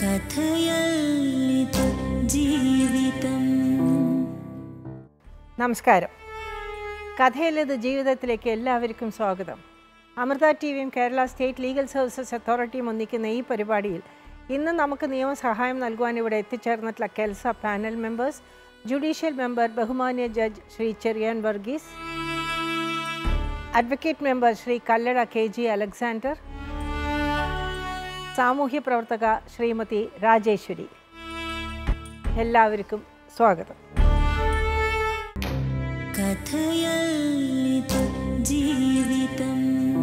കഥയല്ലിത് ജീവിതം നമസ്കാരം കഥയിലത് ജീവിതത്തിലേക്ക് എല്ലാവർക്കും സ്വാഗതം അമൃത ടി വിയും കേരള സ്റ്റേറ്റ് ലീഗൽ സർവീസസ് അതോറിറ്റിയും ഒന്നിക്കുന്ന ഈ പരിപാടിയിൽ ഇന്ന് നമുക്ക് നിയമസഹായം നൽകുവാൻ ഇവിടെ എത്തിച്ചേർന്നിട്ടുള്ള KELSA panel members judicial member ബഹുമാന്യ judge Shri Cheriyan Varghese advocate member Shri Kallada K G Alexander സാമൂഹ്യ പ്രവർത്തക ശ്രീമതി രാജേശ്വരി എല്ലാവർക്കും സ്വാഗതം കഥയല്ലിത് ജീവിതം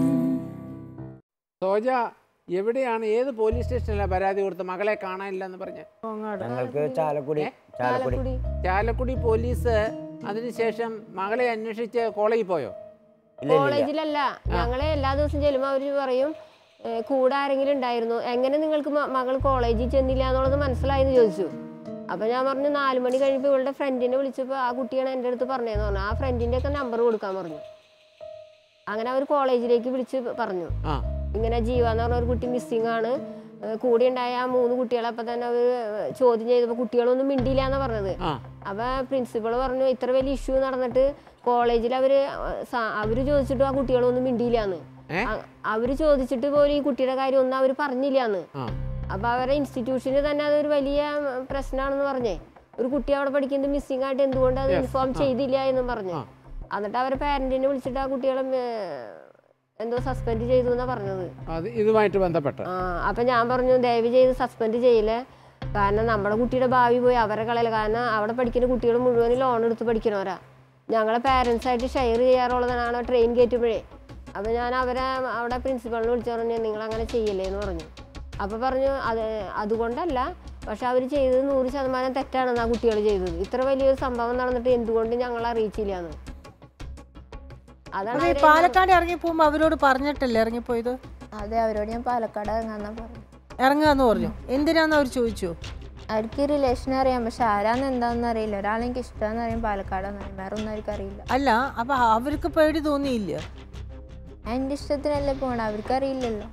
സോജ എവിടെയാണ് ഏത് പോലീസ് സ്റ്റേഷനിലാണ് പരാതി കൊടുത്ത് മകളെ കാണാനില്ല എന്ന് പറഞ്ഞ് ഞങ്ങൾക്ക് ചാലക്കുടി ചാലക്കുടി ചാലക്കുടി പോലീസ് അതിനുശേഷം മകളെ അന്വേഷിച്ച് കോളേജിൽ പോയോ ഇല്ല ഇല്ല, ഇല്ല കോളേജിലല്ല ഞങ്ങളെ എല്ലാ ദിവസവും ചെല്ലുമ്പോൾ അവർ പറയും "ഏ, കൂടെ ആരെങ്കിലും ഉണ്ടായിരുന്നു എങ്ങനെ നിങ്ങൾക്ക് മ- മകൾ കോളേജിൽ ചെന്നില്ല എന്നുള്ളത് മനസ്സിലായെന്ന് ചോദിച്ചു അപ്പൊ ഞാൻ പറഞ്ഞു നാല് മണി കഴിഞ്ഞപ്പോൾ ഇവളുടെ ഫ്രണ്ടിനെ വിളിച്ചപ്പോൾ ആ കുട്ടിയാണ് എൻ്റെ അടുത്ത് പറഞ്ഞതെന്ന് പറഞ്ഞു ആ ഫ്രണ്ടിന്റെ ഒക്കെ നമ്പർ കൊടുക്കാൻ പറഞ്ഞു അങ്ങനെ അവർ കോളേജിലേക്ക് വിളിച്ച് പറഞ്ഞു ആ ഇങ്ങനെ ജീവ എന്ന് പറഞ്ഞ ഒരു കുട്ടി മിസ്സിംഗ് ആണ് ഏ, കൂടെ ഉണ്ടായ ആ മൂന്ന് കുട്ടികളെ അപ്പം തന്നെ അവർ ചോദ്യം ചെയ്തപ്പോൾ കുട്ടികളൊന്നും മിണ്ടിയില്ല എന്നാണ് പറഞ്ഞത് ആ അപ്പൊ പ്രിൻസിപ്പൾ പറഞ്ഞു ഇത്ര വലിയ ഇഷ്യൂ നടന്നിട്ട് കോളേജിൽ അവര് സ- അവര് ചോദിച്ചിട്ടും ആ കുട്ടികളൊന്നും മിണ്ടിയില്ലാന്ന് ഏ? അ- അവര് ചോദിച്ചിട്ട് പോലും ഈ കുട്ടിയുടെ കാര്യം ഒന്നും അവര് പറഞ്ഞില്ലാന്ന് ആ അപ്പൊ അവരെ ഇൻസ്റ്റിറ്റ്യൂഷന് തന്നെ അതൊരു വലിയ പ്രശ്നമാണെന്ന് പറഞ്ഞേ ഒരു കുട്ടി അവിടെ പഠിക്കുന്നത് മിസ്സിംഗ് ആയിട്ട് എന്തുകൊണ്ട് അത് ഇൻഫോം ചെയ്തില്ല എന്നും പറഞ്ഞു എന്നിട്ട് അവരെ പാരന്റിനെ വിളിച്ചിട്ട് ആ കുട്ടികളെ ഏർ, എന്തോ സസ്പെൻഡ് ചെയ്തു എന്നാ പറഞ്ഞത് അത് ഇതുമായിട്ട് ബന്ധപ്പെട്ട് ആ അപ്പൊ ഞാൻ പറഞ്ഞു ദയവ് ചെയ്ത് സസ്പെൻഡ് ചെയ്യില്ലേ കാരണം നമ്മുടെ കുട്ടിയുടെ ഭാവി പോയി അവരെ കളയില്ല കാരണം അവിടെ പഠിക്കുന്ന കുട്ടികൾ മുഴുവൻ ലോൺ എടുത്ത് പഠിക്കണവരാ ഞങ്ങളെ പാരൻസ് ആയിട്ട് ഷെയർ ചെയ്യാറുള്ളതാണ് ട്രെയിൻ കയറ്റുമ്പോഴേ അപ്പൊ ഞാൻ അവരെ അവിടെ പ്രിൻസിപ്പളിനെ വിളിച്ചു പറഞ്ഞു നിങ്ങൾ അങ്ങനെ ചെയ്യല്ലേ എന്ന് പറഞ്ഞു അപ്പൊ പറഞ്ഞു അത് അതുകൊണ്ടല്ല പക്ഷെ അവർ ചെയ്തത് നൂറ് ശതമാനം തെറ്റാണെന്ന് ആ കുട്ടികൾ ചെയ്തത് ഇത്ര വലിയൊരു സംഭവം നടന്നിട്ട് എന്തുകൊണ്ട് ഞങ്ങൾ അറിയിച്ചില്ല എന്ന് അതാണ് അത് ഈ അവരെ- പാലക്കാട് ഇറങ്ങി പോകുമ്പോ അവരോട് പറഞ്ഞിട്ടല്ലേ ഇറങ്ങിപ്പോയത് അതെ അവരോട് ഞാൻ പാലക്കാട് ഇറങ്ങാന്നാ പറഞ്ഞു ഇറങ്ങാന്ന് പറഞ്ഞു എന്തിനാന്ന് അവർ ചോദിച്ചു അവർക്ക് റിലേഷൻ അറിയാം പക്ഷെ ആരാന്ന് എന്താണെന്ന് അറിയില്ല ഒരാളെ എനിക്ക് ഇഷ്ടമാണെന്ന് അറിയാം പാലക്കാടാന്ന് അറിയാം വേറെ ഒന്നും അവർക്ക് അറിയില്ല അല്ല അപ്പൊ അവർക്ക് പേടി തോന്നിയില്ല ഞാൻ എൻ്റെ ഇഷ്ടത്തിനല്ലേ പോകണം അവർക്ക് അറിയില്ലല്ലോ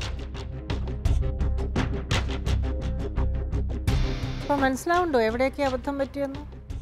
അപ്പൊ മനസ്സിലാവുണ്ടോ എവിടെയൊക്കെ അബദ്ധം പറ്റിയെന്ന്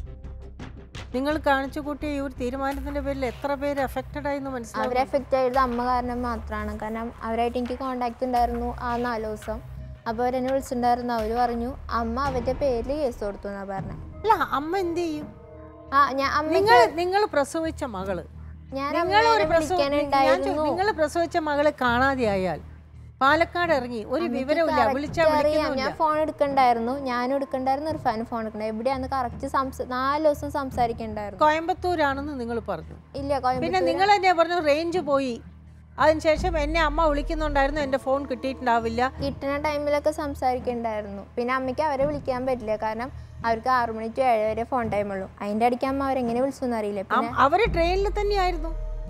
നിങ്ങൾ കാണിച്ചു കൂട്ടിയ ഈ ഒരു തീരുമാനത്തിന്റെ പേരിൽ എത്ര പേര് അഫക്റ്റഡ് ആയി എന്ന് അവരെ മനസ്സിലാവും എഫക്റ്റ് ആയത് അമ്മ കാരണം മാത്രമാണ് കാരണം അവരായിട്ട് എനിക്ക് കോണ്ടാക്ട് ഉണ്ടായിരുന്നു ആ നാല് ദിവസം അപ്പോൾ അവരെന്നെ വിളിച്ചിട്ടുണ്ടായിരുന്നു അവർ പറഞ്ഞു അമ്മ അവരുടെ പേരിൽ കേസ് കൊടുത്തു എന്നാ പറഞ്ഞത് അല്ല അമ്മ എന്ത് ചെയ്യും ആ ഞാൻ അമ്മ നിങ്ങൾ നിങ്ങൾ പ്രസവിച്ച മകള് ഞാൻ നിങ്ങൾ ഒരു പ്രസവ വിളിക്കാനുണ്ടായിരുന്നു നിങ്ങൾ പ്രസവിച്ച മകള് കാണാതെയായാൽ പാലക്കാട് ഇറങ്ങി ഒരു വിവരമില്ല correct വിളിച്ചാ അറിയാം വിളിക്കുന്നില്ല ഞാൻ ഫോൺ എടുക്കണ്ടായിരുന്നു ഞാനും എടുക്കണ്ടായിരുന്നു ഇർഫാനും ഫോൺ എടുക്കണ്ട എവിടെയാന്ന് കറക്റ്റ് സംസ നാല് ദിവസം സംസാരിക്കണ്ടായിരുന്നു കോയമ്പത്തൂരാണെന്ന് നിങ്ങൾ പറഞ്ഞു ഇല്ല പിന്നെ കോയമ്പത്തൂർ നിങ്ങൾ തന്നെ പറഞ്ഞു റേഞ്ച് പോയി അതിനുശേഷം എന്നെ അമ്മ വിളിക്കുന്നുണ്ടായിരുന്നു എൻ്റെ ഫോൺ കിട്ടിയിട്ടുണ്ടാവില്ല കിട്ടുന്ന ടൈമിലൊക്കെ സംസാരിക്കണ്ടായിരുന്നു പിന്നെ അമ്മയ്ക്ക് അവരെ വിളിക്കാൻ പറ്റില്ല കാരണം അവർക്ക് ആറു മണി ടു ഏഴ് വരെ ഫോൺ ടൈം ഉള്ളൂ അതിന്റെ ഇടയ്ക്ക് അമ്മ അവരെങ്ങനെ വിളിച്ചൊന്നും അറിയില്ല പിന്നെ അം- അവര് ട്രെയിനിൽ തന്നെയായിരുന്നു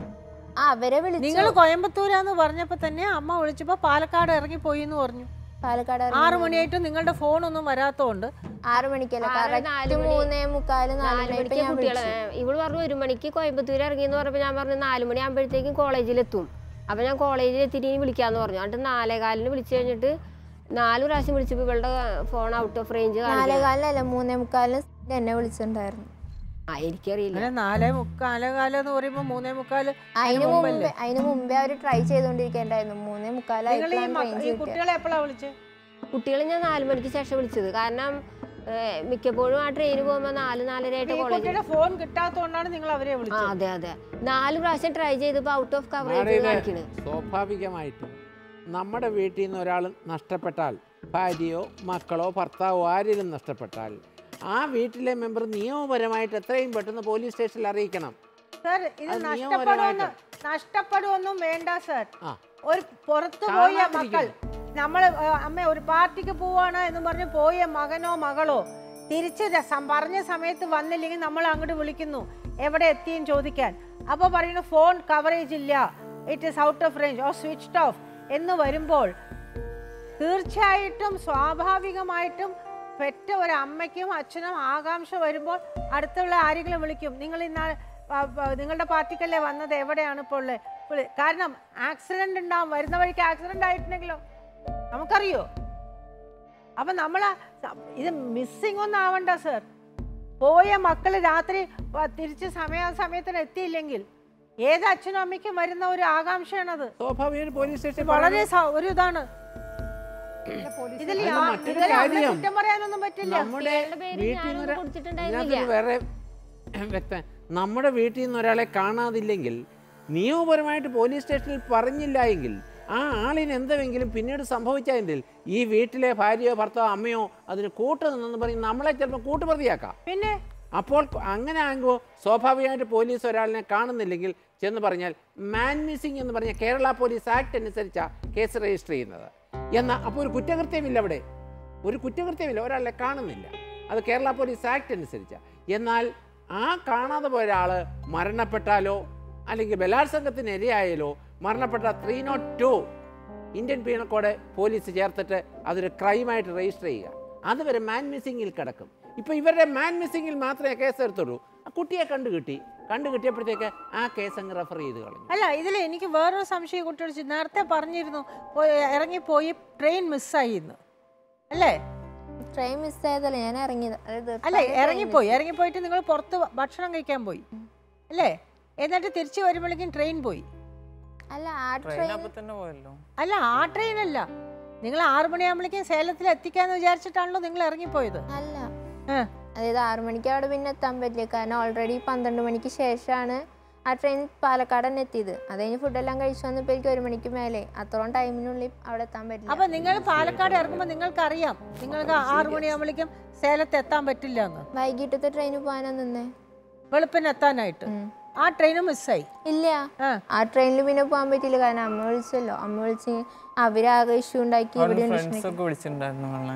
ആ അവരെ വിളിച്ചു നിങ്ങൾ കോയമ്പത്തൂരാന്ന് പറഞ്ഞപ്പോ തന്നെ അമ്മ വിളിച്ചപ്പോ പാലക്കാട് ഇറങ്ങിപ്പോയി എന്ന് പറഞ്ഞു പാലക്കാട് ആറു മണിയായിട്ട് നിങ്ങളുടെ ഫോണൊന്നും വരാത്തോണ്ട് ആറു മണിക്കല്ല ആറ് കറക്റ്റ് നാല് മണി. മൂന്നേ മുക്കാല് നാല് നാല് മണി മണിക്ക് ഞാൻ കുട്ടികളെ വിളിച്ചു ഇവള് പറഞ്ഞു ഒരു മണിക്ക് കോയമ്പത്തൂർ ഇറങ്ങി എന്ന് പറഞ്ഞപ്പോൾ ഞാൻ പറഞ്ഞു നാല് മണി ആകുമ്പോഴത്തേക്കും കോളേജിലെത്തും അപ്പൊ ഞാൻ കോളേജിൽ എത്തിയിട്ട് ഇനി വിളിക്കാന്ന് പറഞ്ഞു എന്നിട്ട് നാലേ കാലിന് വിളിച്ചു കഴിഞ്ഞിട്ട് നാല് പ്രാവശ്യം വിളിച്ചപ്പോൾ ഇവളുടെ ഫോൺ ഔട്ട് ഓഫ് റേഞ്ച് നാലേ കാലിനല്ല മൂന്നേ മുക്കാലിന് എന്നെ വിളിച്ചിട്ടുണ്ടായിരുന്നു ആ എനിക്കറിയില്ല അങ്ങനെ നാലേ മുക്കാലേ കാലം എന്ന് പറയുമ്പോ മൂന്നേ മുക്കാല് അതിന് മുമ്പല്ലേ? മുമ്പേ അതിന് മുമ്പേ അവർ ട്രൈ ചെയ്തോണ്ടിരിക്കണ്ടായിരുന്നു മൂന്നേ നിങ്ങൾ ഈ മുക്കാലായിട്ടുള്ള മക്ക- റേഞ്ച് ഈ കിട്ടിയത് കുട്ടികളെ എപ്പോഴാ വിളിച്ചത് കുട്ടികളെ ഞാൻ നാല് മണിക്ക് ശേഷം വിളിച്ചത് കാരണം ഏഹ്, മിക്കപ്പോഴും ആ ട്രെയിന് പോകുമ്പോൾ നാല് നാലര ആയിട്ട് ഈ കോളേജിൽ കുട്ടിയുടെ ഫോൺ കിട്ടാത്തോണ്ടാണ് നിങ്ങൾ അവരെ ആ വിളിച്ചത് അതെ അതെ നാല് പ്രാവശ്യം ട്രൈ ചെയ്തപ്പോൾ ഔട്ട് ഓഫ് കവറേജ് നാടകയിലെ കാണിക്കണ് സ്വാഭാവികമായിട്ടും നമ്മുടെ വീട്ടിൽ നിന്ന് ഒരാൾ നഷ്ടപ്പെട്ടാൽ ഭാര്യയോ മക്കളോ ഭർത്താവോ ആരെങ്കിലും നഷ്ടപ്പെട്ടാൽ ആ വീട്ടിലെ മെമ്പർ നിയമപരമായിട്ട് എത്രയും പെട്ടെന്ന് പോലീസ് സ്റ്റേഷനിൽ അറിയിക്കണം സർ ഇത് അത് നഷ്ടപ്പെടുമെന്ന് നഷ്ടപ്പെടുമൊന്നും വേണ്ട സർ ആ ഒരു പുറത്തു പോയ മക്കൾ കാണാതിരിക്കുന്നു. നമ്മൾ അമ്മ ഒരു പാർട്ടിക്ക് പോവാണ് എന്ന് പറഞ്ഞ് പോയ മകനോ മകളോ തിരിച്ച് ര- സം- പറഞ്ഞ സമയത്ത് വന്നില്ലെങ്കിൽ നമ്മൾ അങ്ങോട്ട് വിളിക്കുന്നു എവിടെ എത്തിയും ചോദിക്കാൻ അപ്പോൾ പറയുന്നു ഫോൺ കവറേജ് ഇല്ല it is out of range or switched off എന്ന് വരുമ്പോൾ തീർച്ചയായിട്ടും സ്വാഭാവികമായിട്ടും പെറ്റ ഒരു അമ്മയ്ക്കും അച്ഛനും ആകാംക്ഷ വരുമ്പോൾ അടുത്തുള്ള ആരെങ്കിലും വിളിക്കും നിങ്ങൾ ഇന്നാൾ പ- പ- നിങ്ങളുടെ പാർട്ടിക്കല്ലേ വന്നത് എവിടെയാണ് ഇപ്പോൾ ഉള്ളത് വിളി- കാരണം ആക്സിഡന്റ് ഉണ്ടാവും വരുന്ന വഴിക്ക് ആക്സിഡന്റ് ആയിട്ടുണ്ടെങ്കിലോ നമുക്കറിയോ അപ്പൊ നമ്മൾ ഇത് മിസ്സിംഗ് ഒന്നും ആവണ്ട സർ പോയ മക്കൾ രാത്രി വ- തിരിച്ച് സമയാസമയത്തിന് എത്തിയില്ലെങ്കിൽ ഏത് അച്ഛനും അമ്മയ്ക്കും വരുന്ന ഒരു ആകാംക്ഷയാണത് സ്വാഭാവികമായിട്ട് പോലീസ് സ്റ്റേഷൻ വളരെ സ- ഒരു ഇതാണ് ഇതിൽ അല്ല, യാ- മറ്റൊരു ഇതിൽ അവരെ കാര്യം. കുറ്റം പറയാനൊന്നും പറ്റില്ല നമ്മുടെ കുട്ടികളുടെ പേര് വീട്ടിൽ ഞാനൊന്നും നിന്ന് കൊടുത്തിട്ടുണ്ടായിരുന്നില്ല. ഇതിനകത്ത് വേറെ വ്യക്തം നമ്മുടെ വീട്ടിൽ നിന്ന് ഒരാളെ കാണാതില്ലെങ്കിൽ നിയമപരമായിട്ട് പോലീസ് സ്റ്റേഷനിൽ പറഞ്ഞില്ല എങ്കിൽ ആ ആളിന് എന്തെങ്കിലും പിന്നീട് സംഭവിച്ചതിൽ ഈ വീട്ടിലെ ഭാര്യയോ ഭർത്താവോ അമ്മയോ അതിന് കൂട്ടു നിന്നെന്ന് പറഞ്ഞ് നമ്മളെ ചിലപ്പോൾ കൂട്ടുപ്രതിയാക്കാം പിന്നെ അപ്പോൾ അങ്ങനെ ആകുമ്പോൾ സ്വാഭാവികമായിട്ട് പോലീസ് ഒരാളിനെ കാണുന്നില്ലെങ്കിൽ ചെന്ന് പറഞ്ഞാൽ മാൻ മിസ്സിംഗ് എന്ന് പറഞ്ഞ കേരള പോലീസ് ആക്ട് അനുസരിച്ചാണ് കേസ് രജിസ്റ്റർ ചെയ്യുന്നത് എന്നാൽ അപ്പോൾ ഒരു കുറ്റകൃത്യമില്ല അവിടെ ഒരു കുറ്റകൃത്യമില്ല ഒരാളെ കാണുന്നില്ല അത് കേരള പോലീസ് ആക്ട് അനുസരിച്ചാണ് എന്നാൽ ആ കാണാതെ പോയ ഒരാൾ മരണപ്പെട്ടാലോ അല്ലെങ്കിൽ ബലാത്സംഗത്തിന് ഇരയായാലോ മരണപ്പെട്ട three nought two Indian penal code police ചേർത്തിട്ട് അതൊരു ക്രൈമായിട്ട് രജിസ്റ്റർ ചെയ്യുക അതുവരെ മാൻ മിസ്സിങ്ങിൽ കിടക്കും ഇപ്പോൾ ഇവരുടെ മാൻ മിസ്സിങ്ങിൽ മാത്രമേ കേസ് എടുത്തുള്ളൂ ആ കുട്ടിയെ കണ്ടു കിട്ടി കണ്ടു കിട്ടിയപ്പോഴത്തേക്ക് ആ കേസ് അങ്ങ് റെഫർ ചെയ്ത് കളഞ്ഞു അല്ല ഇതിൽ എനിക്ക് വേറൊരു സംശയം കുട്ടിയോട് നേരത്തെ പറഞ്ഞിരുന്നു പോയി- ഇറങ്ങിപ്പോയി ട്രെയിൻ മിസ്സായി എന്ന് അല്ലേ ട്രെയിൻ മിസ്സായതല്ല ഞാൻ ഇറങ്ങിയത് അതായത് അല്ല പഴയ train ഇറങ്ങിപ്പോയി ഇറങ്ങിപ്പോയിട്ട് നിങ്ങൾ പുറത്ത് ഭക്ഷണം കഴിക്കാൻ പോയി അല്ലേ എന്നിട്ട് തിരിച്ചു വരുമ്പോഴേക്കും ട്രെയിൻ പോയി miss- അല്ല ആ ട്രെയിൻ ട്രെയിൻ അപ്പൊ തന്നെ പോയല്ലോ അല്ല ആ ട്രെയിൻ അല്ല നിങ്ങൾ ആറു മണിയാകുമ്പോഴേക്കും സേലത്തിൽ എത്തിക്കാന്ന് വിചാരിച്ചിട്ടാണല്ലോ നിങ്ങൾ ഇറങ്ങിപ്പോയത് അല്ല ആ. അതായത് ആറു മണിക്ക് അവിടെ പിന്നെ എത്താൻ പറ്റില്ല കാരണം ഓൾറെഡി പന്ത്രണ്ട് മണിക്ക് ശേഷമാണ് ആ ട്രെയിൻ പാലക്കാട് തന്നെ എത്തിയത് അത് കഴിഞ്ഞ് ഫുഡെല്ലാം കഴിച്ചു വന്നപ്പോൾ എനിക്ക് ഒരു മണിക്ക് മേലെ അത്രയും ടൈമിനുള്ളിൽ അവിടെ എത്താൻ പറ്റില്ല അപ്പൊ നിങ്ങൾ പാലക്കാട് ഇറങ്ങുമ്പോൾ നിങ്ങൾക്കറിയാം നിങ്ങൾക്ക് ആറു മണിയാകുമ്പോഴേക്കും സേലത്ത് എത്താൻ പറ്റില്ല എന്ന് വൈകിട്ടത്തെ ട്രെയിന് പോകാനാ നിന്നേ വെളുപ്പിന് എത്താനായിട്ട് ഉം. ആ ട്രെയിൻ മിസ്സായി ഇല്ല ആ. ആ ട്രെയിനിൽ പിന്നെ പോകാൻ പറ്റില്ല കാരണം അമ്മ വിളിച്ചല്ലോ അമ്മ വിളിച്ച് അവരാകെ ഇഷ്യൂ ഉണ്ടാക്കി ഇവിടെ ഫ്രണ്ട്സ് ഒക്കെ വിളിച്ചിട്ടുണ്ടായിരുന്നു അവളെ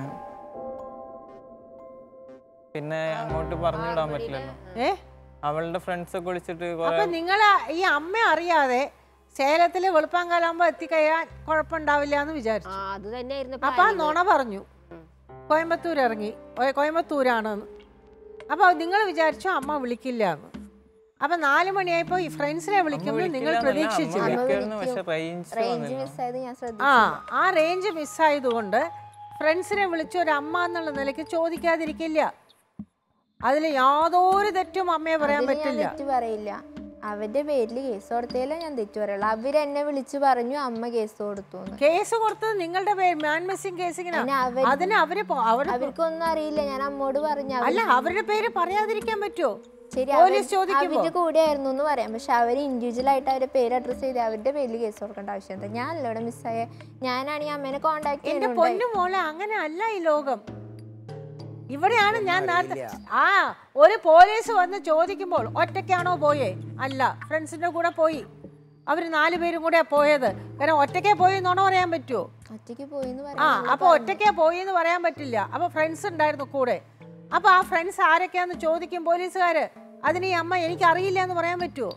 പിന്നെ അങ്ങോട്ട് പറഞ്ഞു വിടാൻ പറ്റില്ലല്ലോ ഏ അവളുടെ ഫ്രണ്ട്സ് ഒക്കെ വിളിച്ചിട്ട് അപ്പൊ കുറെ നിങ്ങൾ ഈ അമ്മ അറിയാതെ സേലത്തിൽ വെളുപ്പാങ്കാലാകുമ്പോ എത്തിക്കഴിയാൻ കുഴപ്പമുണ്ടാവില്ല എന്ന് ആ വിചാരിച്ചു അത് തന്നെയായിരുന്നു അപ്പൊ ആ planning. നുണ പറഞ്ഞു കോയമ്പത്തൂർ ഇറങ്ങി ഓ- കോയമ്പത്തൂരാണെന്ന് അപ്പൊ നിങ്ങൾ വിചാരിച്ചു അമ്മ വിളിക്കില്ല എന്ന് അപ്പൊ നാല് മണിയായപ്പോ ഈ ഫ്രണ്ട്സിനെ വിളിക്കുമ്പോൾ നിങ്ങൾ പ്രതീക്ഷിച്ചില്ല പക്ഷെ റേഞ്ച് റേഞ്ച് മിസ്സായത് ഞാൻ ആ ശ്രദ്ധിച്ചു ആ റേഞ്ച് മിസ്സായതുകൊണ്ട് ഫ്രണ്ട്സിനെ വിളിച്ച് ഒരു അമ്മ എന്നുള്ള നിലയ്ക്ക് ചോദിക്കാതിരിക്കില്ല അതിൽ യാതൊരു തെറ്റും അമ്മയെ പറയാൻ അതിന് ഞാൻ പറ്റില്ല തെറ്റ് പറയില്ല അവരുടെ പേരിൽ കേസ് കൊടുത്തതിലേ ഞാൻ തെറ്റ് പറയുള്ളൂ അവരെന്നെ വിളിച്ച് പറഞ്ഞു അമ്മ കേസ് കൊടുത്തു എന്ന് കേസ് കൊടുത്തത് നിങ്ങളുടെ പേര് മാൻ മിസ്സിംഗ് കേസിങ്ങിനാ അതിന് അവര് അതിന് അവര് പോ- അവര് അവർക്കൊന്നും അറിയില്ല ഞാൻ അമ്മോട് പറഞ്ഞു അവര് അല്ല അവരുടെ പേര് പറയാതിരിക്കാൻ പറ്റുമോ ശരി പോലീസ് ചോദിക്കുമ്പോ അവരുടെ കൂടെ ആയിരുന്നു എന്ന് പറയാം പക്ഷെ അവർ ഇൻഡിവിജ്വൽ ആയിട്ട് അവരുടെ പേര് അഡ്രസ് ചെയ്ത് അവരുടെ പേരിൽ കേസ് കൊടുക്കേണ്ട ആവശ്യം എന്താ ഞാനല്ല ഇവിടെ മിസ്സായ ഞാനാണ് ഈ അമ്മേനെ കോണ്ടാക്ട് എന്റെ ചെയ്യുന്നുണ്ടായി പൊന്നു മോളെ അങ്ങനെ അല്ല ഈ ലോകം ഇവിടെയാണ് ഞാൻ നേരത്തെ ആ ഒരു പോലീസ് വന്ന് ചോദിക്കുമ്പോൾ ഒറ്റയ്ക്കാണോ പോയേ അല്ല ഫ്രണ്ട്സിന്റെ കൂടെ പോയി അവര് നാല് പേരും കൂടെ പോയത് കാരണം ഒറ്റയ്ക്കേ പോയി എന്നാണോ പറയാൻ പറ്റുമോ ഒറ്റയ്ക്ക് പോയി എന്ന് ആ പറയാം അപ്പൊ ഒറ്റയ്ക്കേ പോയി എന്ന് പറയാൻ പറ്റില്ല അപ്പൊ ഫ്രണ്ട്സ് ഉണ്ടായിരുന്നു കൂടെ അപ്പൊ ആ ഫ്രണ്ട്സ് ആരൊക്കെയാന്ന് ചോദിക്കും പോലീസുകാര് അതിന് ഈ അമ്മ എനിക്ക് അറിയില്ല എന്ന് പറയാൻ പറ്റുമോ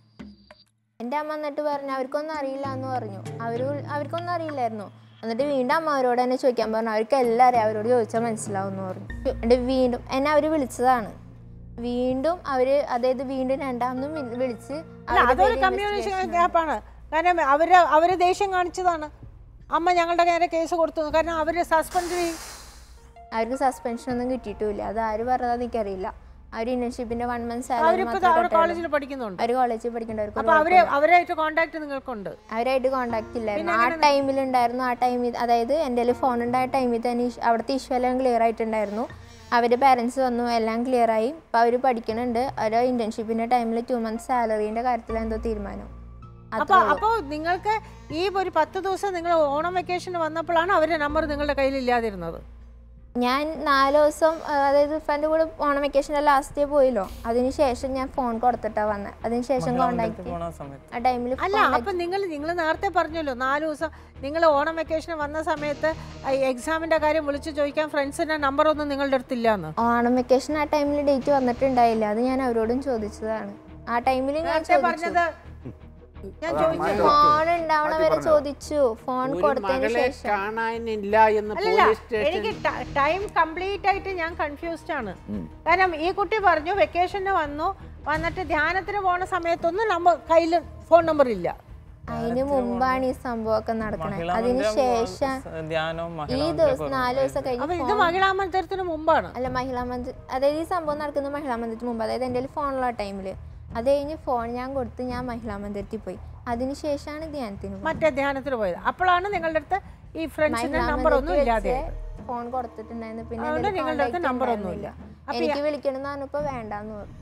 എൻ്റെ അമ്മ എന്നിട്ട് പറഞ്ഞു അവർക്കൊന്നും അറിയില്ല എന്ന് പറഞ്ഞു അവർ അവർക്കൊന്നും അറിയില്ലായിരുന്നു എന്നിട്ട് വീണ്ടും അമ്മ അവരോട് തന്നെ ചോദിക്കാൻ പറഞ്ഞു അവർക്ക് എല്ലാം അറിയാം അവരോട് ചോദിച്ചാൽ മനസ്സിലാവും എന്ന് പറഞ്ഞു എന്നിട്ട് വീണ്ടും എന്നെ അവർ വിളിച്ചതാണ് വീണ്ടും അവര് അതായത് വീണ്ടും രണ്ടാമതും വി- വിളിച്ച് അല്ല അവരുടെ അതൊരു പേര് കമ്മ്യൂണിക്കേഷൻ investigation ഗ്യാപ്പാണ് കാരണം അവര് അവര് ദേഷ്യം കാണിച്ചതാണ് അമ്മ ഞങ്ങളുടെ നേരെ കേസ് കൊടുത്തു കാരണം അവര് സസ്പെൻഡ് ചെയ്യും അവർക്ക് സസ്പെൻഷൻ ഒന്നും കിട്ടിയിട്ടില്ല അത് ആര് പറഞ്ഞതാന്ന് എനിക്കറിയില്ല അവർ ഇന്റേൺഷിപ്പിന്റെ വൺ മന്ത് സാലറി അവരിപ്പോ അവർ കോളേജിൽ പഠിക്കുന്നുണ്ട് അവർ കോളേജിൽ പഠിക്കേണ്ടവർക്ക് അപ്പൊ അവരെ അവരായിട്ട് കോണ്ടാക്ട് നിങ്ങൾക്കുണ്ട് അവരായിട്ട് കോണ്ടാക്ട് ഇല്ലായിരുന്നു ആ ടൈമിൽ ഉണ്ടായിരുന്നു ആ ടൈമിൽ അതായത് എൻ്റെ കയ്യിൽ ഫോൺ ഉണ്ടായ ടൈമിൽ തന്നെ ഇഷ്- അവിടുത്തെ ഇഷ്യൂ എല്ലാം ക്ലിയർ ആയിട്ടുണ്ടായിരുന്നു അവരുടെ പാരൻസ് വന്നു എല്ലാം ക്ലിയർ ആയി അപ്പോൾ അവർ പഠിക്കുന്നുണ്ട് അവർ ഇന്റേൺഷിപ്പിന്റെ ടൈമിൽ ടു മന്ത്സ് സാലറീൻ്റെ കാര്യത്തിൽ എന്തോ തീരുമാനം അപ്പൊ അപ്പൊ നിങ്ങൾക്ക് ഈ ഒരു പത്ത് ദിവസം നിങ്ങൾ ഓണം വെക്കേഷന് വന്നപ്പോഴാണ് അവരുടെ നമ്പർ നിങ്ങളുടെ കയ്യിൽ ഇല്ലാതിരുന്നത് ഞാൻ നാല് ദിവസം ആ, അതായത് ഫ്രണ്ട് കൂടെ ഓണം വെക്കേഷൻ്റെ ലാസ്റ്റ് ഡേ പോയല്ലോ അതിന് ശേഷം ഞാൻ ഫോൺ കൊടുത്തിട്ടാ വന്നത് അതിന് ശേഷം കോണ്ടാക്ട് പോണ സമയത്ത് ആ ടൈമിൽ അല്ല അപ്പൊ നിങ്ങൾ നിങ്ങൾ നേരത്തെ പറഞ്ഞല്ലോ നാല് ദിവസം നിങ്ങൾ ഓണം വെക്കേഷന് വന്ന സമയത്ത് എക്സാമിന്റെ കാര്യം വിളിച്ചു ചോദിക്കാൻ ഫ്രണ്ട്സിന്റെ നമ്പർ ഒന്നും നിങ്ങളുടെ അടുത്തില്ല എന്ന് ഓണം വെക്കേഷൻ ആ ടൈമിൽ ഡേറ്റ് വന്നിട്ടുണ്ടായില്ല അത് ഞാൻ അവരോടും ചോദിച്ചതാണ് ആ ടൈമിൽ ഞാൻ നേരത്തെ ചോദിച്ചു പറഞ്ഞത് ഞാൻ ചോദിച്ചത് ഫോൺ ഉണ്ടാവണ വരെ ചോദിച്ചു ഫോൺ ഒരു കൊടുത്തതിന് മകളെ ശേഷം കാണാനില്ല എന്ന് അല്ലല്ല പോലീസ് സ്റ്റേഷൻ എനിക്ക് ടൈം കംപ്ലീറ്റ് ആയിട്ട് ഞാൻ കൺഫ്യൂസ്ഡ് ആണ് കാരണം ഈ കുട്ടി പറഞ്ഞു വെക്കേഷന് വന്നു വന്നിട്ട് ധ്യാനത്തിന് പോണ സമയത്തൊന്നും നമ്പർ കയ്യിൽ ഫോൺ നമ്പർ ഇല്ല അതിന് മുമ്പാണ് ഈ സംഭവമൊക്കെ നടക്കണത് മഹിളാ അതിന് മന്ദിരം ശേഷം സ- ധ്യാനവും ഈ മഹിളാ ദിവസം നാല് ദിവസം അപ്പൊ കഴിഞ്ഞ് ഇത് മഹിളാ മത്സരത്തിന് മുമ്പാണ് അല്ല മഹിളാ മന്ദിർ അതായത് ഈ സംഭവം നടക്കുന്ന മഹിളാ മന്ദിരത്തിന് മുമ്പ് അതായത് എൻ്റെ ഫോണുള്ള ടൈമിൽ അത് കഴിഞ്ഞ് ഫോൺ ഞാൻ കൊടുത്ത് ഞാൻ മഹിളാ മന്ദിരത്തിൽ പോയി അതിന് ശേഷമാണ് ധ്യാനത്തിന് പോയത് മറ്റേ ധ്യാനത്തിന് പോയത് അപ്പോഴാണ് നിങ്ങളുടെ അടുത്ത് ഈ ഫ്രണ്ട്സിന്റെ മഹിളാ നമ്പർ ഒന്നും മന്ദിരത്തിൽ ഇല്ലാതെ വെച്ച് ഫോൺ കൊടുത്തിട്ടുണ്ടായിരുന്നു പിന്നെ അതുകൊണ്ട് എന്തെങ്കിലും നിങ്ങളുടെ അടുത്ത് contact number ഒന്നുമില്ല. ഉണ്ടായിരുന്നില്ല. അപ്പൊ എനിക്ക് വിളിക്കണം എന്ന് പറഞ്ഞപ്പോ വേണ്ടാന്ന് പറഞ്ഞു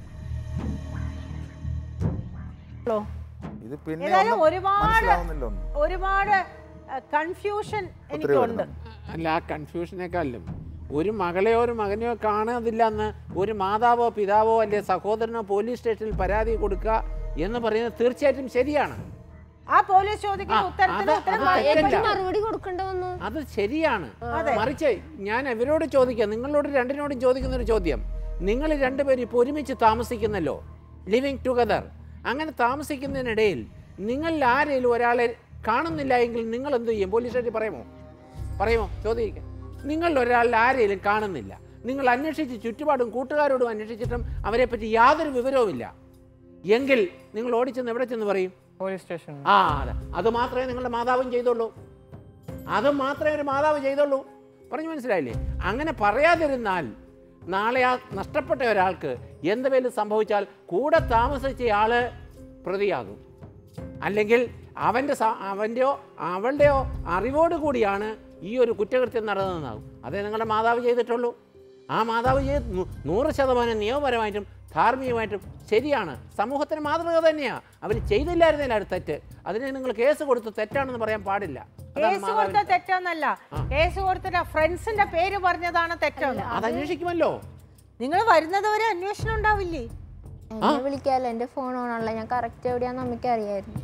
ഇത് പിന്നെ ഏതായാലും ഒന്നും ഒരുപാട് മനസ്സിലാവുന്നില്ല ഒന്നും ഒരുപാട് കൺഫ്യൂഷൻ എനിക്കുണ്ട് അല്ല ആ കൺഫ്യൂഷനേക്കാളും ഒരു മകളെയോ ഒരു മകനെയോ കാണുന്നില്ല എന്ന് ഒരു മാതാവോ പിതാവോ അല്ലെ സഹോദരനോ പോലീസ് സ്റ്റേഷനിൽ പരാതി കൊടുക്കുക എന്ന് പറയുന്നത് തീർച്ചയായിട്ടും ശരിയാണ് ആ പോലീസ് ചോദിക്കുന്ന ആ, ഉത്തരത്തിന് അത് ഉത്തരം അത് പറയും. തെറ്റല്ല. എനിക്ക് മറുപടി കൊടുക്കേണ്ട വന്നു അത് ശരിയാണ് മറിച്ച് ഞാൻ ഇവരോട് ചോദിക്കാം നിങ്ങളോട് രണ്ടിനോടും ചോദിക്കുന്ന ഒരു ചോദ്യം നിങ്ങൾ രണ്ടുപേരും ഇപ്പോൾ ഒരുമിച്ച് താമസിക്കുന്നല്ലോ ലിവിങ് ടുഗദർ അങ്ങനെ താമസിക്കുന്നതിനിടയിൽ നിങ്ങളിൽ ആരെങ്കിലും ഒരാളെ കാണുന്നില്ല എങ്കിൽ നിങ്ങൾ എന്ത് ചെയ്യും പോലീസ് സ്റ്റേഷനിൽ പറയുമോ പറയുമോ ചോദിക്കാം നിങ്ങളിൽ ഒരാളിൽ ആരെയും കാണുന്നില്ല നിങ്ങൾ അന്വേഷിച്ച് ചുറ്റുപാടും കൂട്ടുകാരോടും അന്വേഷിച്ചിട്ടും അവരെപ്പറ്റി യാതൊരു വിവരവുമില്ല എങ്കിൽ നിങ്ങൾ ഓടിച്ചെന്ന് എവിടെ ചെന്ന് പറയും പോലീസ് സ്റ്റേഷൻ ആ അതെ അത് മാത്രമേ നിങ്ങളുടെ മാതാവും ചെയ്തുള്ളൂ അത് മാത്രമേ ഒരു മാതാവ് ചെയ്തുള്ളൂ പറഞ്ഞു മനസ്സിലായില്ലേ അങ്ങനെ പറയാതിരുന്നാൽ നാളെ ആ നഷ്ടപ്പെട്ട ഒരാൾക്ക് എന്തെങ്കിലും സംഭവിച്ചാൽ കൂടെ താമസിച്ചയാള് പ്രതിയാകും അല്ലെങ്കിൽ അവൻ്റെ സ- അവൻ്റെയോ അവളുടെയോ അറിവോട് കൂടിയാണ് ഈ ഒരു കുറ്റകൃത്യം നടന്നതെന്നാകും അതേ നിങ്ങളുടെ മാതാവ് ചെയ്തിട്ടുള്ളൂ ആ മാതാവ് ചെയ്ത് നൂ- നൂറ് ശതമാനം നിയമപരമായിട്ടും ധാർമ്മികമായിട്ടും ശരിയാണ് സമൂഹത്തിന് മാതൃക തന്നെയാണ് അവർ ചെയ്തില്ലായിരുന്നില്ല അത് തെറ്റ് അതിനെ നിങ്ങൾ കേസ് കൊടുത്ത് തെറ്റാണെന്ന് പറയാൻ പാടില്ല അതാണ് കേസ് കൊടുത്ത മാതാവിന്റെ തെറ്റൊന്നല്ല കേസ് കൊടുത്തിട്ട് ഫ്രണ്ട്സിന്റെ പേര് പറഞ്ഞതാണ് തെറ്റൊന്ന് അത് അന്വേഷിക്കുമല്ലോ നിങ്ങൾ വരുന്നത് വരെ അന്വേഷണം ഉണ്ടാവില്ലേ എന്നെ വിളിക്കാല്ലോ എൻ്റെ ഫോൺ ഓണല്ല ഞാൻ കറക്റ്റ് എവിടെയാന്ന് അമ്മയ്ക്ക് അറിയായിരുന്നു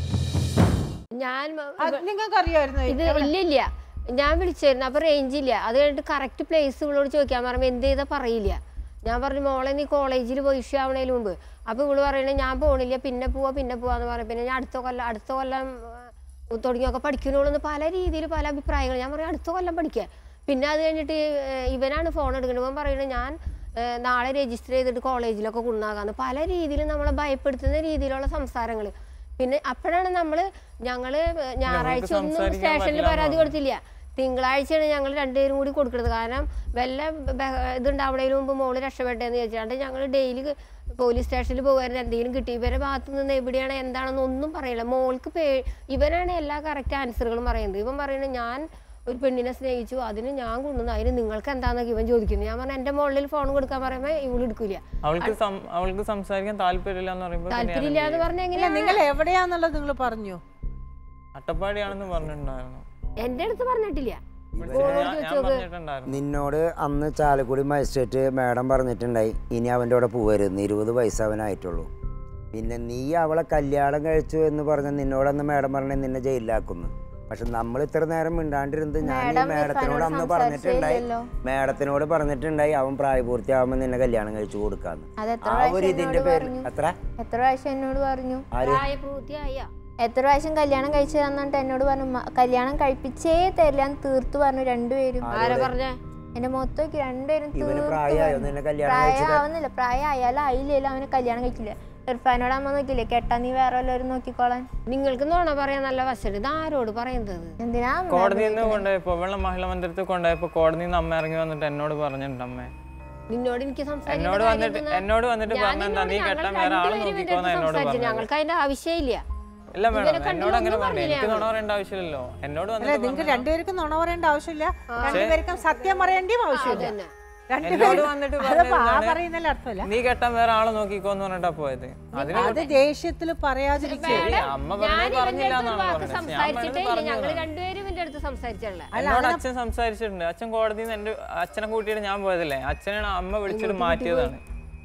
ഞാൻ അത് നിങ്ങൾക്ക് അറിയായിരുന്നു ഇത് ഇല്ല ഇല്ല ഞാൻ വിളിച്ചായിരുന്നു അപ്പൊ റേഞ്ച് ഇല്ല അത് കഴിഞ്ഞിട്ട് കറക്റ്റ് പ്ലേസ് ഇവളോട് ചോദിക്കാൻ പറയുമ്പോൾ എന്ത് ചെയ്താൽ പറയില്ല ഞാൻ പറഞ്ഞു മോളെ നീ കോളേജിൽ പോയി ഇഷ്യൂ ആവണേലും മുമ്പ് അപ്പൊ ഇവള് പറയണേ ഞാൻ പോണില്ല പിന്നെ പോവാ പിന്നെ പോവാന്ന് പറഞ്ഞു പിന്നെ ഞാൻ അടുത്ത കൊല്ലം അടുത്ത കൊല്ലം ആ, തുടങ്ങിയൊക്കെ പഠിക്കണോളെന്ന് പല രീതിയിൽ പല അഭിപ്രായങ്ങൾ ഞാൻ പറയും അടുത്ത കൊല്ലം പഠിക്കുക പിന്നെ അത് കഴിഞ്ഞിട്ട് ഏർ ഇവനാണ് ഫോൺ എടുക്കുന്നത് ഇവൻ പറയുന്നത് ഞാൻ ഏർ നാളെ രജിസ്റ്റർ ചെയ്തിട്ട് കോളേജിലൊക്കെ കൊണ്ടാകാന്ന് പല രീതിയിൽ നമ്മളെ ഭയപ്പെടുത്തുന്ന രീതിയിലുള്ള സംസാരങ്ങൾ പിന്നെ അപ്പോഴാണ് നമ്മൾ ഞങ്ങള് ഞായറാഴ്ച ഒന്നും സംസാരിക്കാൻ സ്റ്റേഷനിൽ പറ്റില്ല പരാതി എന്ന് കൊടുത്തില്ല തിങ്കളാഴ്ചയാണ് ഞങ്ങൾ രണ്ടുപേരും കൂടി കൊടുക്കുന്നത് കാരണം വല്ല ബഹ- ഇതുണ്ടാവണതിന് മുമ്പ് മോള് രക്ഷപ്പെട്ടെന്ന് ചോദിച്ചാണ്ട് ഞങ്ങൾ ഡെയിലി പോലീസ് സ്റ്റേഷനിൽ പോകുമായിരുന്നു എന്തെങ്കിലും കിട്ടി ഇവരെ ഭാഗത്ത് നിന്ന് എവിടെയാണ് എന്താണെന്ന് ഒന്നും പറയില്ല മോൾക്ക് പേ ഇവനാണ് എല്ലാ കറക്റ്റ് ആൻസറുകളും പറയുന്നത് ഇവൻ പറയുന്നത് ഞാൻ ഒരു പെണ്ണിനെ സ്നേഹിച്ചു അതിന് ഞാൻ കൊണ്ടുവന്നു അതിന് നിങ്ങൾക്ക് എന്താണെന്നൊക്കെ ഇവൻ ചോദിക്കുന്നു ഞാൻ പറഞ്ഞു എൻ്റെ മോളിൽ ഫോൺ കൊടുക്കാൻ പറയുമ്പോൾ ഇവൾ എടുക്കില്ല അവൾക്ക് സം- അവൾക്ക് സംസാരിക്കാൻ താല്പര്യമില്ല എന്ന് പറയുമ്പോൾ പിന്നെ ഞാൻ എന്ത് താല്പര്യമില്ല എന്ന് ചെയ്യും? പറഞ്ഞ ഇല്ല എങ്ങനെയാ നിങ്ങൾ എവിടെയാന്നുള്ളത് നിങ്ങൾ പറഞ്ഞു അട്ടപ്പാടിയാണെന്ന് പറഞ്ഞിട്ടുണ്ടായിരുന്നു എൻ്റെ അടുത്ത് പറഞ്ഞിട്ടില്ല വിളിച്ചിട്ട് ഞാൻ- ഞാൻ പറഞ്ഞിട്ടുണ്ടായിരുന്നു നിന്നോട് അന്ന് ചാലക്കുടി മജിസ്ട്രേറ്റ് മാഡം പറഞ്ഞിട്ടുണ്ടായി ഇനി അവൻ്റെ കൂടെ പോകരുത് ഇരുപത് വയസ്സ് അവനായിട്ടുള്ളൂ പിന്നെ നീ അവളെ കല്യാണം കഴിച്ചു എന്ന് പറഞ്ഞ നിന്നോടന്ന് മാഡം പറഞ്ഞ നിന്നെ ജയിലിലാക്കുന്നു പക്ഷെ നമ്മൾ ഇത്ര നേരം മിണ്ടാണ്ടിരുന്നത് ഞാൻ ഈ മാഡം മാഡത്തിനോട് അന്ന് ഇർഫാനോട് പറഞ്ഞിട്ടുണ്ടായി സംസാരിച്ചില്ലല്ലോ. മാഡത്തിനോട് പറഞ്ഞിട്ടുണ്ടായി അവൻ പ്രായപൂർത്തിയാവുമ്പോൾ നിന്നെ കല്യാണം കഴിച്ചു കൊടുക്കാന്ന് അത് എത്ര ആ ഒരു പ്രാവശ്യം ഇതിന്റെ എന്നോട് പേരിൽ പറഞ്ഞു എത്ര എത്ര പ്രാവശ്യം എന്നോട് പറഞ്ഞു ആര് പ്രായപൂർത്തിയായ എത്ര പ്രാവശ്യം കല്യാണം കഴിച്ചു തന്നിട്ട് എന്നോട് പറഞ്ഞു "മ- കല്യാണം കഴിപ്പിച്ചേ തരില്ല എന്ന് തീർത്തു പറഞ്ഞു രണ്ടുപേരും ആരാ പറഞ്ഞേ എന്റെ മൊത്തം രണ്ടുപേരും ഇവന് തീർത്തു പ്രായമായോ പറഞ്ഞു. നിന്നെ കല്യാണം കഴിച്ചു തരാൻ? പ്രായമാവുന്നില്ല പ്രായം ആയാലും ആയില്ലല്ലോ അവന് കല്യാണം കഴിക്കില്ല ഇർഫാനോട് അമ്മ നോക്കില്ലേ കെട്ടാ നീ വേറെ വല്ലവരും നോക്കിക്കോളാൻ നിങ്ങൾക്ക് നോണ പറയാൻ നല്ല വശമുണ്ട് ഇത് ആരോട് പറയുന്നത് എന്തിനാ അമ്മ കോടതിയിൽ നിന്ന് കൊണ്ടുപോയപ്പോ വെള്ളം മഹിളാ മന്ദിരത്തിൽ കൊണ്ടുപോയപ്പോ കോടതിയിൽ നിന്ന് അമ്മ ഇറങ്ങി വന്നിട്ട് എന്നോട് പറഞ്ഞിട്ടുണ്ട് അമ്മേ നിന്നോട് എനിക്ക് സംസാരിക്കേണ്ട എന്നോട് കാര്യം വന്നിട്ട് എന്തെന്നാ? എന്നോട് വന്നിട്ട് ഞാൻ പറഞ്ഞെന്താ നീ നിന്നോട് കെട്ടാൻ ഞങ്ങൾ വേറെ ആളെ രണ്ടുപേരും ഇതിന്റെ നോക്കിക്കോന്നാ അടുത്ത് എന്നോട് സംസാരിച്ചു. പറഞ്ഞത് ഞങ്ങൾക്ക് അതിന്റെ ആവശ്യമില്ല ഇല്ല ഇവരെ മേഡം കണ്ടിട്ട് എന്നോട് അങ്ങനെ ഒന്നും പറഞ്ഞു എനിക്ക് പറഞ്ഞില്ല നുണ പറയേണ്ട ആവശ്യമില്ലല്ലോ എന്നോട് അല്ല വന്നിട്ട് നിങ്ങൾക്ക് പറഞ്ഞതാ. രണ്ടുപേർക്കും നുണ പറയേണ്ട ആവശ്യമില്ല രണ്ടുപേർക്കും സത്യം പറയേണ്ടിയും ആവശ്യമില്ല അതന്നെ. എന്നോട് രണ്ടുപേരും വന്നിട്ട് അതിപ്പോ ആ പറഞ്ഞതാണ്, പറയുന്നതിൽ അർത്ഥമില്ല നീ കെട്ടാൻ വേറെ ആളെ നോക്കിക്കോന്ന് പറഞ്ഞിട്ടാ പോയത് അതിന് അത് ദേഷ്യത്തിൽ പറയാതിരിക്കുക ശരി, അമ്മ ഞാൻ പറഞ്ഞത് ഇവന്റെ പറഞ്ഞില്ല അടുത്ത് ഒരു എന്നാണ് വാക്ക് പറഞ്ഞത് ഞാൻ സംസാരിച്ചിട്ടേ വേണമെങ്കിൽ ഇല്ല ഞങ്ങൾ പറഞ്ഞതാണ്. രണ്ടുപേരും ഇവന്റെ അടുത്ത് സംസാരിച്ചുള്ള എന്നോട് അച്ഛൻ സംസാരിച്ചിട്ടുണ്ട് അച്ഛൻ കോടതിയിൽ നിന്ന് എന്റെ അച്ഛനെ കൂട്ടിയിട്ട് ഞാൻ പോയതല്ലേ അച്ഛനാണ് അമ്മ വിളിച്ചിട്ട് മാറ്റിയതാണ്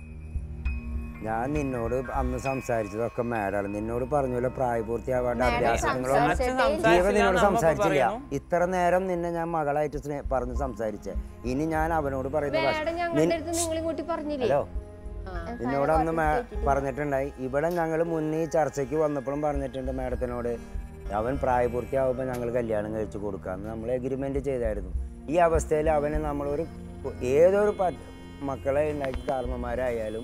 ഞാൻ നിന്നോട് അന്ന് സംസാരിച്ചതൊക്കെ മാഡാണ് നിന്നോട് പറഞ്ഞല്ലോ പ്രായപൂർത്തിയാവാണ്ട് അഭ്യാസങ്ങളൊന്നും അച്ഛൻ സംസാരിച്ചിട്ടേ ജീവൻ സംസാരിച്ചില്ല നിന്നോട് എന്ന് അമ്മ സംസാരിച്ചില്ല പറയുന്നു ഇത്ര നേരം നിന്നെ ഞാൻ മകളായിട്ട് സ്നേ പറഞ്ഞ് സംസാരിച്ചേ ഇനി ഞാൻ അവനോട് പറയുന്ന മേഡം ഭാഷ- ഞങ്ങളുടെ നിൻ- അടുത്ത് നിങ്ങൾ കൂട്ടി പറഞ്ഞില്ലേ ഹലോ ആ. നിന്നോട് അന്ന് മാ- പറഞ്ഞിട്ടുണ്ടായി ഇവിടെ ഞങ്ങൾ മുന്നേ ഈ ചർച്ചയ്ക്ക് വന്നപ്പോഴും പറഞ്ഞിട്ടുണ്ട് മാഡത്തിനോട് അവൻ പ്രായപൂർത്തിയാവുമ്പോൾ ഞങ്ങൾ കല്യാണം കഴിച്ചു കൊടുക്കാമെന്ന് നമ്മൾ എഗ്രിമെൻ്റ് ചെയ്തായിരുന്നു ഈ അവസ്ഥയിൽ അവന് നമ്മളൊരു ഏതൊരു പ- മക്കളെ ഉണ്ടാക്കി കാരണന്മാരായാലും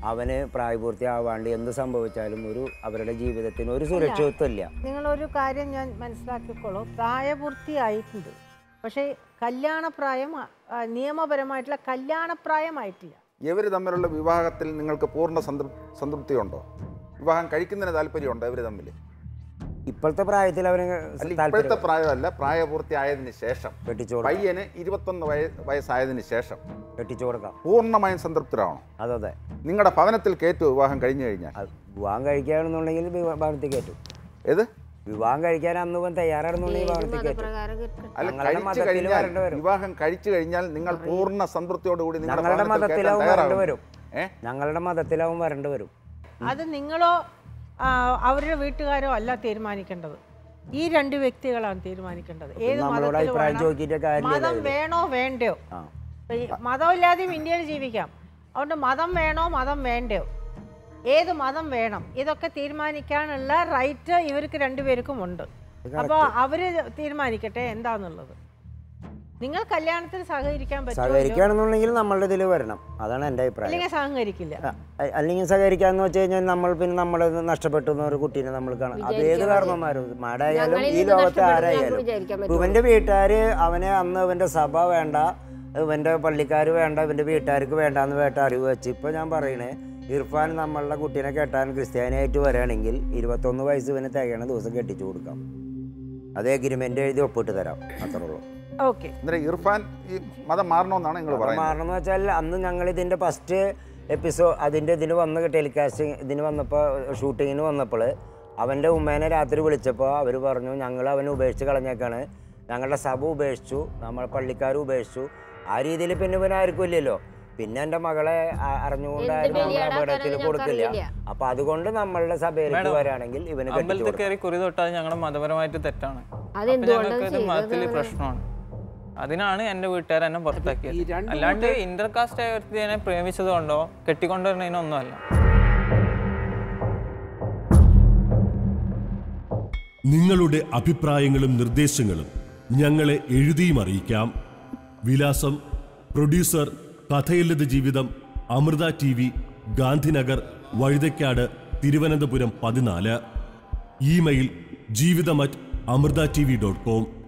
അവന് പ്രായപൂർത്തിയാവാണ്ട് എന്ത് സംഭവിച്ചാലും ഒരു അവരുടെ ജീവിതത്തിന് ഒരു സുരക്ഷിതത്വം ഇല്ല നിങ്ങളൊരു കാര്യം ഞാൻ മനസ്സിലാക്കിക്കോളൂ പ്രായപൂർത്തിയായിട്ടുണ്ട് പക്ഷേ കല്യാണപ്രായം ആ, നിയമപരമായിട്ടുള്ള കല്യാണപ്രായമായിട്ടില്ല ഇവർ തമ്മിലുള്ള വിവാഹത്തിൽ നിങ്ങൾക്ക് പൂർണ്ണ സംതൃ സംതൃപ്തിയുണ്ടോ വിവാഹം കഴിക്കുന്നതിന് താല്പര്യമുണ്ടോ ഇവർ തമ്മിൽ ഇപ്പോഴത്തെ പ്രായത്തിൽ അവന് അല്ല ഇപ്പോഴത്തെ താല്പര്യം പ്രായമല്ല പ്രായപൂർത്തിയായതിനു ശേഷം കെട്ടിച്ചു കൊടുക്കാം പയ്യന് ഇരുപത്തൊന്ന് വയ വയസ്സായതിനു ശേഷം കെട്ടിച്ചു കൊടുക്കാം പൂർണ്ണമായും സംതൃപ്തരാണോ അതതെ നിങ്ങളുടെ ഭവനത്തിൽ കയറ്റു വിവാഹം കഴിഞ്ഞു കഴിഞ്ഞാൽ അത് വിവാഹം കഴിക്കുകയാണെന്നുണ്ടെങ്കിൽ വിവാഹത്തിൽ കയറ്റും ഏത് വിവാഹം കഴിക്കാൻ അന്ന് ഇവൻ തയ്യാറാണെന്നുണ്ടെങ്കിൽ വിവാഹത്തിൽ കയറ്റും മതപ്രകാരം കിട്ടണം അല്ല ഞങ്ങളുടെ കഴിച്ചു മതത്തിൽ കഴിഞ്ഞാൽ വരേണ്ടി വരും. വിവാഹം കഴിച്ചു കഴിഞ്ഞാൽ നിങ്ങൾ പൂർണ്ണ സംതൃപ്തിയോടുകൂടി നിങ്ങളുടെ ഞങ്ങളുടെ ഭവനത്തിൽ കയറ്റാൻ മതത്തിലാവും വരേണ്ടി തയ്യാറാകുമോ? വരും ഏ ഞങ്ങളുടെ മതത്തിലാവും വരേണ്ടി വരും അത് നിങ്ങളോ ആ, അവരുടെ വീട്ടുകാരോ അല്ല തീരുമാനിക്കേണ്ടത് ഈ രണ്ട് വ്യക്തികളാണ് തീരുമാനിക്കേണ്ടത് ഏത് നമ്മളോട് മതത്തിൽ അഭിപ്രായം വേണം? ചോദിച്ചിട്ട് കാര്യമില്ല മതം ഇതില്. വേണോ വേണ്ടയോ ആ ഇപ്പൊ ഈ മതമില്ലാതെയും ഇന്ത്യയിൽ ജീവിക്കാം അതുകൊണ്ട് മതം വേണോ മതം വേണ്ടയോ ഏത് മതം വേണം ഇതൊക്കെ തീരുമാനിക്കാനുള്ള റൈറ്റ് ഇവർക്ക് രണ്ടുപേർക്കും ഉണ്ട് അപ്പോൾ അവര് തീരുമാനിക്കട്ടെ എന്താന്നുള്ളത് നിങ്ങൾ കല്യാണത്തിന് സഹകരിക്കാൻ പറ്റുമോ സഹകരിക്കുകയാണെന്നുണ്ടെങ്കിൽ നമ്മളുടെ ഇതിൽ വരണം അതാണ് എൻ്റെ അഭിപ്രായം അല്ലെങ്കിൽ സഹകരിക്കില്ല ആ, അ- അല്ലെങ്കിൽ സഹകരിക്കാന്ന് വെച്ച് കഴിഞ്ഞാൽ നമ്മൾ പിന്നെ നമ്മൾ നഷ്ടപ്പെട്ടു എന്ന ഒരു കുട്ടീനെ നമ്മൾ കാണാം അത് ഏത് കാരണന്മാരും മാടായാലും ഞങ്ങളിൽ ഈ നിന്ന് ലോകത്ത് നഷ്ടപ്പെടുമെന്ന് ആരായാലും ഞങ്ങൾക്ക് വിചാരിക്കാൻ ഇപ്പൊ ഇവന്റെ വീട്ടുകാര് അവനെ അന്ന് ഇവന്റെ സഭ വേണ്ട ഇവന്റെ പള്ളിക്കാർ വേണ്ട ഇവന്റെ വീട്ടുകാർക്ക് വേണ്ടാന്ന് വേണ്ട അറിവ് വെച്ച് ഇപ്പൊ ഞാൻ പറയണേ ഇർഫാൻ നമ്മളുടെ കുട്ടീനെ കെട്ടാൻ ക്രിസ്ത്യാനിയായിട്ട് വരികയാണെങ്കിൽ ഇരുപത്തൊന്ന് വയസ്സ് ഇവന് തികയണ ദിവസം കെട്ടിച്ചു കൊടുക്കാം അത് എഗ്രിമെന്റ് എഴുതി ഒപ്പിട്ട് തരാം അത്രേ ഉള്ളൂ ഓക്കെ അന്നേരം ഇർഫാൻ ഈ മതം മാറണമെന്നാണ് നിങ്ങൾ അത് പറയുന്നത് മാറണം എന്ന് വെച്ചാൽ അന്ന് ഞങ്ങൾ ഇതിൻ്റെ ഫസ്റ്റ് എപ്പിസോഡ് അതിൻ്റെ ഇതിന് വന്ന് ടെലികാസ്റ്റിംഗ് ഇതിന് വന്നപ്പോൾ ഷൂട്ടിങ്ങിന് വന്നപ്പോൾ അവൻ്റെ ഉമ്മേനെ രാത്രി വിളിച്ചപ്പോൾ അവർ പറഞ്ഞു ഞങ്ങൾ അവനെ ഉപേക്ഷിച്ച് കളഞ്ഞേക്കാണ് ഞങ്ങളുടെ സഭ ഉപേക്ഷിച്ചു നമ്മളെ പള്ളിക്കാർ ഉപേക്ഷിച്ചു ആ രീതിയിൽ പിന്നെ ഇവൻ ആർക്കും ഇല്ലല്ലോ പിന്നെ എൻ്റെ മകളെ അ- അറിഞ്ഞുകൊണ്ടായിരുന്നു നമ്മൾ ബലിയാടാക്കാനും അപകടത്തിൽ ഞങ്ങൾക്ക് കൊടുക്കില്ല അറിയില്ല. അപ്പം അതുകൊണ്ട് നമ്മളുടെ സഭയിലേക്ക് മേഡം, വരാണെങ്കിൽ ഇവന് കെട്ടിച്ചു അമ്പലത്തിൽ കൊടുക്കാം കയറി കുറി തൊട്ടാൽ ഞങ്ങളുടെ മതപരമായിട്ട് തെറ്റാണ് അതെന്തുകൊണ്ടാണ് ഞങ്ങൾക്ക് ഇത് മതത്തിൽ ചെയ്തത് പ്രശ്നമാണ് അതിനാണ് എന്റെ വീട്ടുകാർ എന്നെ ഈ പുറത്താക്കിയത് രണ്ട് അല്ലാണ്ട് ഇന്റർകാസ്റ്റ് ആയ വ്യക്തിയെ പ്രേമിച്ചത് കൊണ്ടോ കെട്ടിക്കൊണ്ടുവരുന്നതിനൊന്നുമല്ല നിങ്ങളുടെ അഭിപ്രായങ്ങളും നിർദ്ദേശങ്ങളും ഞങ്ങളെ എഴുതിയും അറിയിക്കാം വിലാസം പ്രൊഡ്യൂസർ കഥയില്ലത് ജീവിതം അമൃത ടി വി ഗാന്ധിനഗർ വഴുതയ്ക്കാട് തിരുവനന്തപുരം പതിനാല് email Jeevitham at Amrita T V dot com